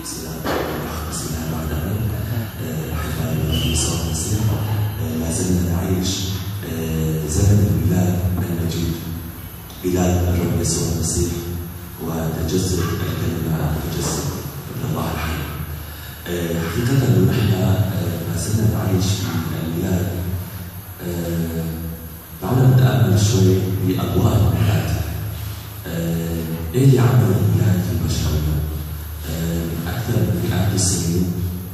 سلام سلام بعدها احتفال النبي صلى الله عليه وسلم آه، لا زلنا نعيش آه، زمن الميلاد المجيد ميلاد الرب يسوع المسيح وتجسد الكلمه تجسد ابن الله الحي آه، حقيقة نحن آه، ما زلنا نعيش في الميلاد آه، دعونا نتأمل شوي بأضواء الميلاد آه، ايه اللي عمل الميلاد في البشرية؟ آه، من أكثر من مئات السنين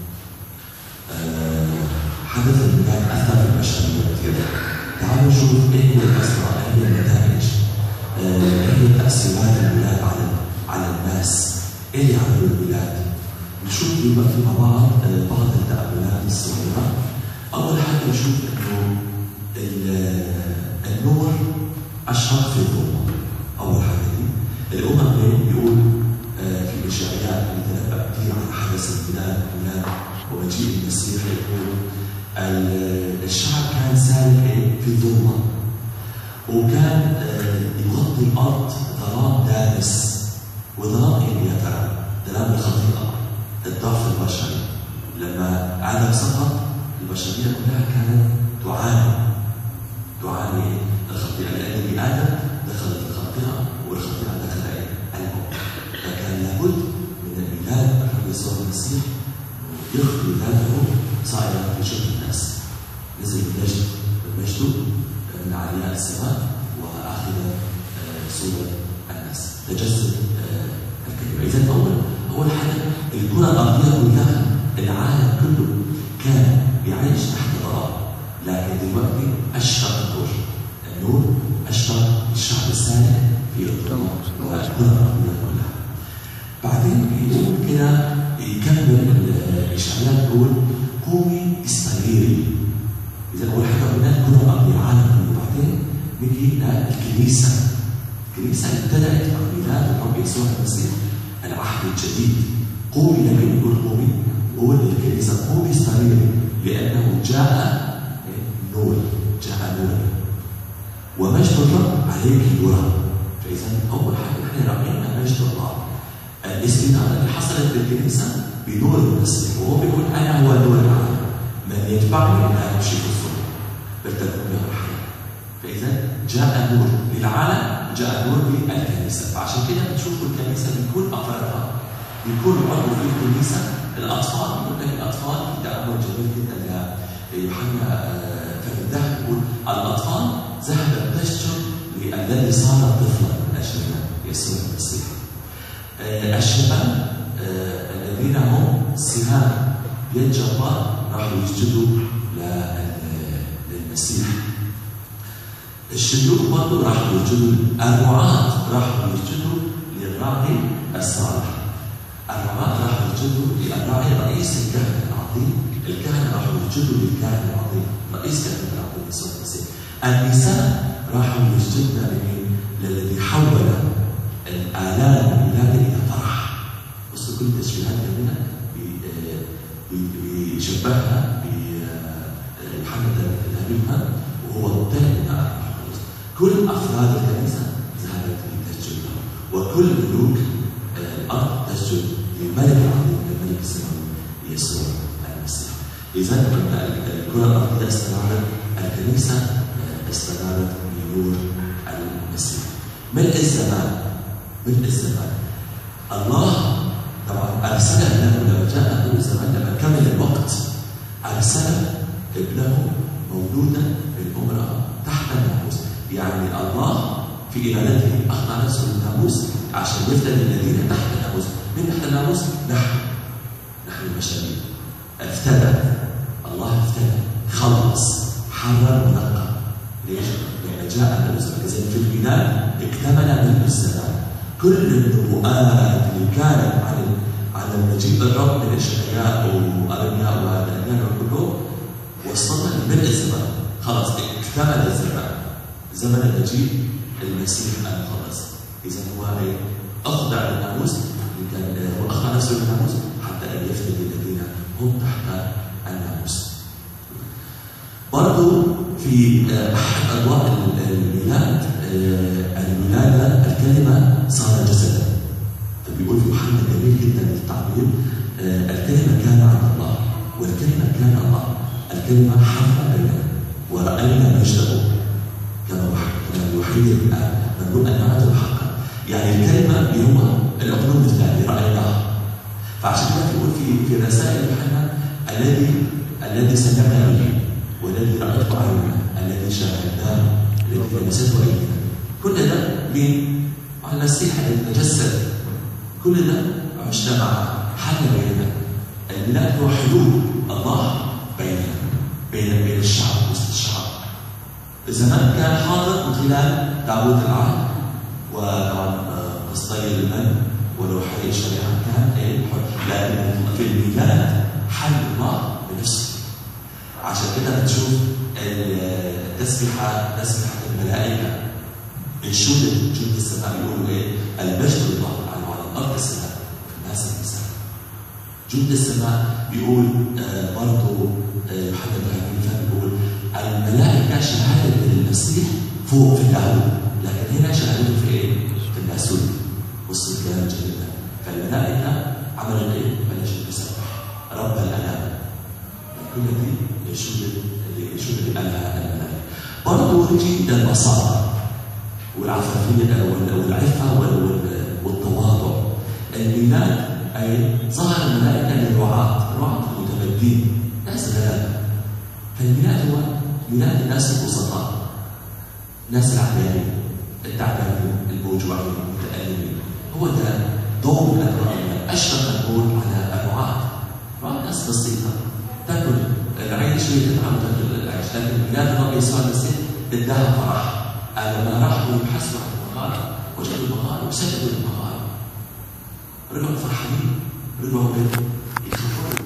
آه، حدث الميلاد أثر في البشرية كثيرا تعالوا نشوف ايه هي الأسرار، ايه هي النتائج، آه، ايه هي تأثيرات الميلاد على على الناس، ايه اللي عملوا الميلاد؟ نشوف يبقى في مع بعض آه، بعض التأملات الصغيرة أول حاجة نشوف إنه ال- النور أشرق في الظلمة أول حاجة دي الأمم بيقول آه، في إشعياء بيتنبأ كثير عن حدث الميلاد ميلاد ومجيء المسيح يقول ال- الشعب كان سالك في الظلمة وكان آه، يغطي الأرض ظلام دامس وظلام إيه يا ترى؟ ظلام الخطيئة الضعف البشري لما آدم سقط البشرية كلها كانت تعاني تعاني الخطيئة لأن بآدم دخلت الخطيئة والخطيئة دخلت الموت فكان لابد من الميلاد الرب يسوع المسيح يخفي ذاته صائرا في شبه الناس نزل بمجد بمجده من علياء السماء وأخذ آه، صورة الناس تجسد آه، الكلمة إذا أول أول حاجة الكرة الأرضية كلها العالم كله كان يعيش تحت ظلام لكن دلوقتي أشرق النور النور أشرق الشعب السالك في الظلام والكرة الأرضية كلها بعدين بيقول كده يكمل الإشعياء يقول قومي استنيري إذا أول حاجة قلنا الكرة الأرضية العالم كله بعدين نيجي للكنيسة الكنيسة ابتدأت مع ميلاد الرب يسوع المسيح العهد الجديد قومي لكن يقول قومي قول للكنيسة قومي استنيري لأنه جاء نور جاء نور ومجد الرب عليك يرى فإذا أول حاجة احنا رأينا مجد الله الاستنارة اللي حصلت في الكنيسة بنور المسيح وهو بيقول أنا هو نور العالم من يتبعني لا يمشي في الظلم بل تكون له الحياة فإذا جاء نور للعالم جاء نور للكنيسة فعشان كده بتشوفوا الكنيسة بكل أفرادها بكل عضو في الكنيسة الأطفال يقول لك الأطفال في تأمل جميل جدا ليوحنا آه، فالذهب يقول الأطفال ذهبت تشجر للذي صار طفلا من أجلنا يسوع المسيح آه، الشباب آه، الذين هم سهام يد جبار راحوا يسجدوا لل- للمسيح الشيوخ برضه راحوا يسجدوا الرعاة راحوا يسجدوا للراعي الصالح الرعاة راحوا يسجدوا للراعي رئيس الكهنة العظيم الكهنة راحوا يسجدوا للكاهن العظيم رئيس كهنة العظيم يسوع المسيح النساء راحوا يسجدن لمين؟ للذي حول الآلام الميلاد إلى فرح بصوا كل التشبيهات هنا بي- آه، بي- بيشبهها بيوحنا الذهبي الفم وهو ممتلئ من الروح القدس كل أفراد الكنيسة ذهبت لتسجد له وكل ملوك آه، الأرض تسجد للملك العظيم الملك السماوي يسوع المسيح إذا قلنا الكرة الأرضية استنارت الكنيسة آه، استنارت بنور المسيح ملء الزمان ملء الزمان الله طبعا ارسل ابنه لما جاء ابن الزمان لما كمل الوقت ارسل ابنه مولودا من امراه تحت الناموس يعني الله في ارادته اخضع نفسه للناموس عشان يفتن الذين تحت الناموس من تحت الناموس نحن نحن البشريه افتدى الله افتدى خلص حرر ونقى ليش؟ لأن جاء النبي صلى الله عليه وسلم في البلاد اكتمل ملء الزمان كل النبوءات اللي كانت عن عن مجيء الرب من اشعياء وارمياء ودانيال وكلهم وصلنا لملء الزمان خلاص اكتمل الزمان زمن المجيء المسيح المخلص اذا هو ايه؟ اخضع للناموس اللي كان واخضع نفسه للناموس حتى ان يفتدي الذين هم تحت الناموس برضو في آه، أحد أضواء ال- الميلاد آه، الولادة الكلمة صار جسدا فبيقول في يوحنا جميل جدا التعبير آه، الكلمة كان عند الله والكلمة كان الله الكلمة حل بيننا ورأينا مجده كما كما يحيي الآن مملوء النعمة الحق يعني الكلمة هو العقلوب الثاني رأيناها فعشان كده بيقول في في رسائل يوحنا الذي الذي سمعنا به والذي رأيته أعيننا الذي شاهدناه الذي لمسته أيدينا كل ده مين؟ على المسيح الذي تجسد كل ده عشنا معه حل بيننا الميلاد هو حلول الله بيننا بين بين الشعب وسط الشعب زمان كان حاضر من خلال تابوت العهد وطبعا قصي المن ولوحي الشريعه كان ايه لكن في الميلاد حل الله بنفسه عشان كده بتشوف التسبيحه تسبيحه الملائكه انشودت جند السماء بيقولوا ايه المجد الله على على الارض السماء الناس النساء جند السماء بيقول آه برضه آه محمد بن فهم بيقول الملائكه شهاده للمسيح فوق في اللاهوت لكن هنا شهادته في ايه؟ في الناسوت بص الكلام الجميل ده فالملائكه عملوا ايه؟ بلشت تسبح رب الانام كل دي يشود اللي يشود اللي قالها الملائكه برضه نجي للمصائب والعفافيه والعفه والتواضع الميلاد اي ظهر الملائكه للرعاة الرعاة المتمدين ناس غلابه فالميلاد هو ميلاد الناس البسطاء الناس العبادين التعبانين الموجوعين المتألمين هو ده ضوء الرأي أشرق النور على الرعاة رعاة ناس بسيطة تاكل العين شوية تتعب تاكل العيش لكن ميلاد الرب يسوع المسيح اداها فرح لما راحوا يبحثوا عن المغارة وجدوا المغارة وسجدوا المغارة رجعوا فرحانين رجعوا يخافون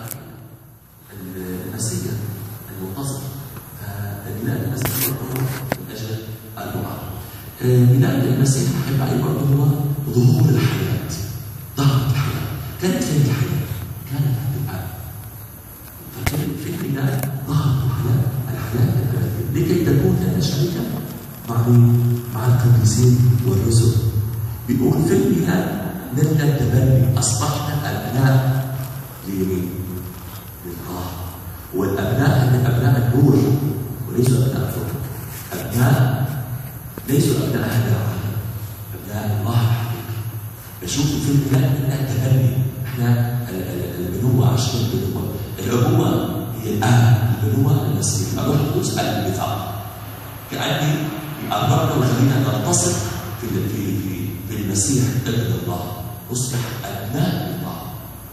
المسيح المنتظر فميلاد المسيح هو من اجل الرعاة ميلاد المسيح احبائي برضه هو ظهور الحياة ظهرت الحياة كانت فين الحياة؟ كانت عند الآب ففي في الميلاد ظهرت الحياة الحياة الأبدية لكي تكون لنا شريكة مع مع القديسين والرسل بيقول في الميلاد نبدا التبني اصبحنا ابناء ليمين لله والابناء هم ابناء النور وليسوا ابناء فوق ابناء ليسوا ابناء هذا العالم ابناء الله الحقيقي بشوفوا في الميلاد نبدا التبني احنا البنوه عشان البنوه الابوه هي الاب البنوه المسيح الروح القدس البثاق كاني قربنا وخلينا نتصل في في في في المسيح ابن الله اصبح ابناء الله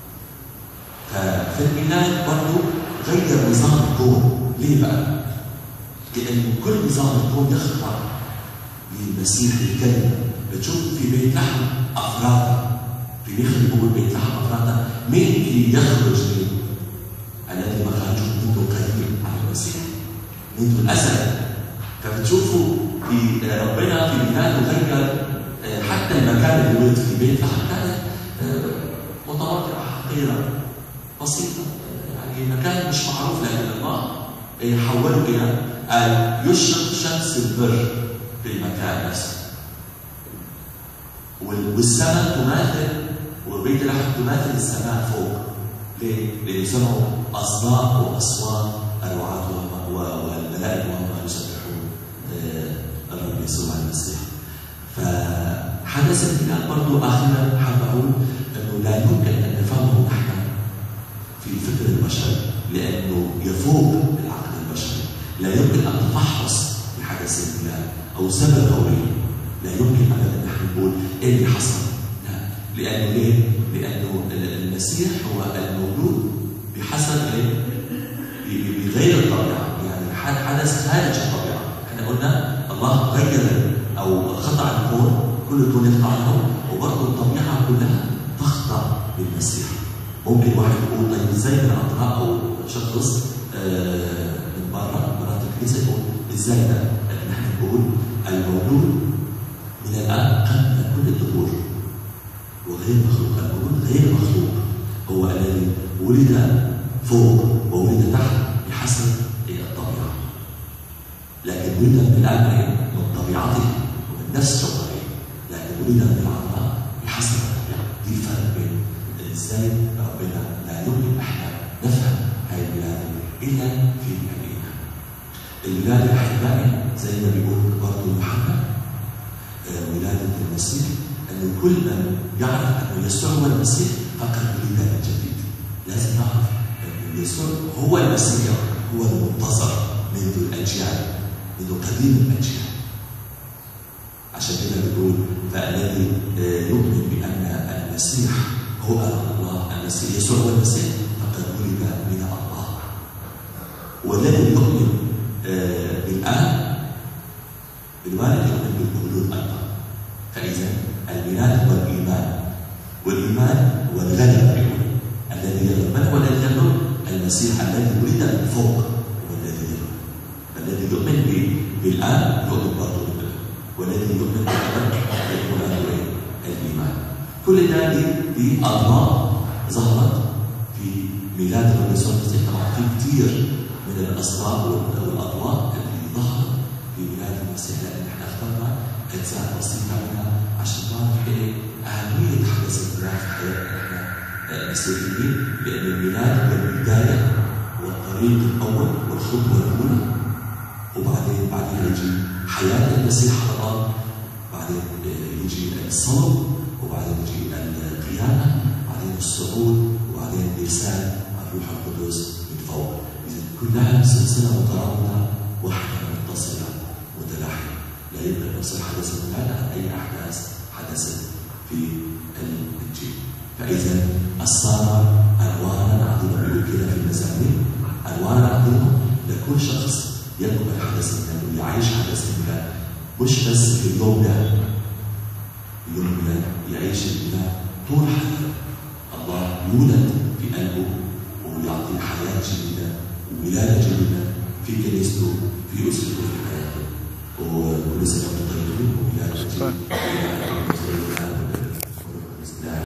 ففي الميلاد برضه غير نظام الكون ليه بقى؟ لأن كل نظام الكون يخضع للمسيح الكلمة بتشوف في بيت لحم أفرادا في بيخلي بيقول بيت لحم أفرادا مين اللي يخرج منه؟ الذي مخرجه منذ قديم على المسيح منذ الأزل فبتشوفوا في ربنا في ميلاده غير حتى المكان اللي ولد في بيت لحم كانت متواضعة حقيرة بسيطة يعني مكان مش معروف لكن الله حوله إلى أن يشرق شمس البر في المكان نفسه والسماء تماثل وبيت لحم تماثل السماء فوق ليه؟ لأن سمعوا أصداء وأصوات الرعاة والملائكة وهم يسبحون الرب يسوع المسيح فحدث الكلام برضو اخيرا حاب اقول انه لا يمكن ان نفهمه نحن في فكر البشر لانه يفوق العقل البشري لا يمكن ان نفحص الحدث الميلاد او سبب قوي لا يمكن ابدا نحن نقول ايه اللي حصل لا لانه ليه؟ لانه المسيح هو المولود بحسب ايه؟ بغير الطبيعه يعني حدث خارج الطبيعه احنا قلنا الله غير او خضع الكون كل الكون يخضع له وبرضه الطبيعه كلها تخضع للمسيح ممكن واحد يقول طيب ازاي من اطراء او شخص آه من بره مرات الكنيسه يقول ازاي ده؟ لكن احنا بنقول المولود من الاب قبل كل الدهور وغير مخلوق المولود غير مخلوق هو الذي ولد فوق وولد تحت بحسب الطبيعه لكن ولد من الاب من طبيعته ومن نفس الطبيعه لكن ولد من العذراء بحسب الطبيعه دي الفرق بين ازاي ربنا لا يمكن احنا نفهم هاي الولاده الا في الايمان. الولاده احبائي زي ما بيقول برضه يوحنا آه، ولاده المسيح انه كل من يعرف انه يسوع هو المسيح فقد ولد من جديد. لازم نعرف انه يسوع هو المسيح هو المنتظر منذ الاجيال منذ قديم الاجيال. عشان كده بيقول فالذي آه، يؤمن بان المسيح هو الله المسيح يسوع هو المسيح فقد ولد من الله والذي يؤمن آه، بالآب بالوالد يؤمن بالمولود أيضا فإذا الميلاد هو الإيمان والإيمان هو الغلبة الذي يغلب من هو الذي يغلب؟ المسيح الذي ولد من فوق هو الذي يغلب فالذي يؤمن ب- بالآب يؤمن برضه بالابن والذي يؤمن بالابن يكون عنده إيه؟ الإيمان كل ده دي, دي أضواء ظهرت في ميلاد الرب يسوع المسيح طبعا في كثير من الأسرار وال- والأضواء اللي ظهرت في ميلاد المسيح لكن احنا اخترنا أجزاء بسيطة منها عشان نعرف إيه أهمية حدث الميلاد في حياتنا احنا آه، مسيحيين لأن الميلاد هو البداية والطريق الأول والخطوة الأولى وبعدين بعدين يجي حياة المسيح على الأرض بعدين آه، يجي الصلب وبعدين يجي القيامة بعدين الصعود وبعدين إرسال الروح القدس من فوق إذا كلها سلسلة مترابطة واحدة متصلة متلاحقة لا يمكن أن يفصل حدث الميلاد عن أي أحداث حدثت في الإنجيل فإذا الصار أنوارا عظيمة بيقول كده في المزامير أنوارا عظيمة لكل شخص يقبل حدث الميلاد ويعيش حدث الميلاد مش بس في اليوم ده يوم الميلاد يعيش الميلاد طول حياته الله يولد في قلبه ويعطيه حياة جديدة وولادة جديدة في كنيسته في أسرته في حياته وكل سنة وانتم طيبين وولادة جديدة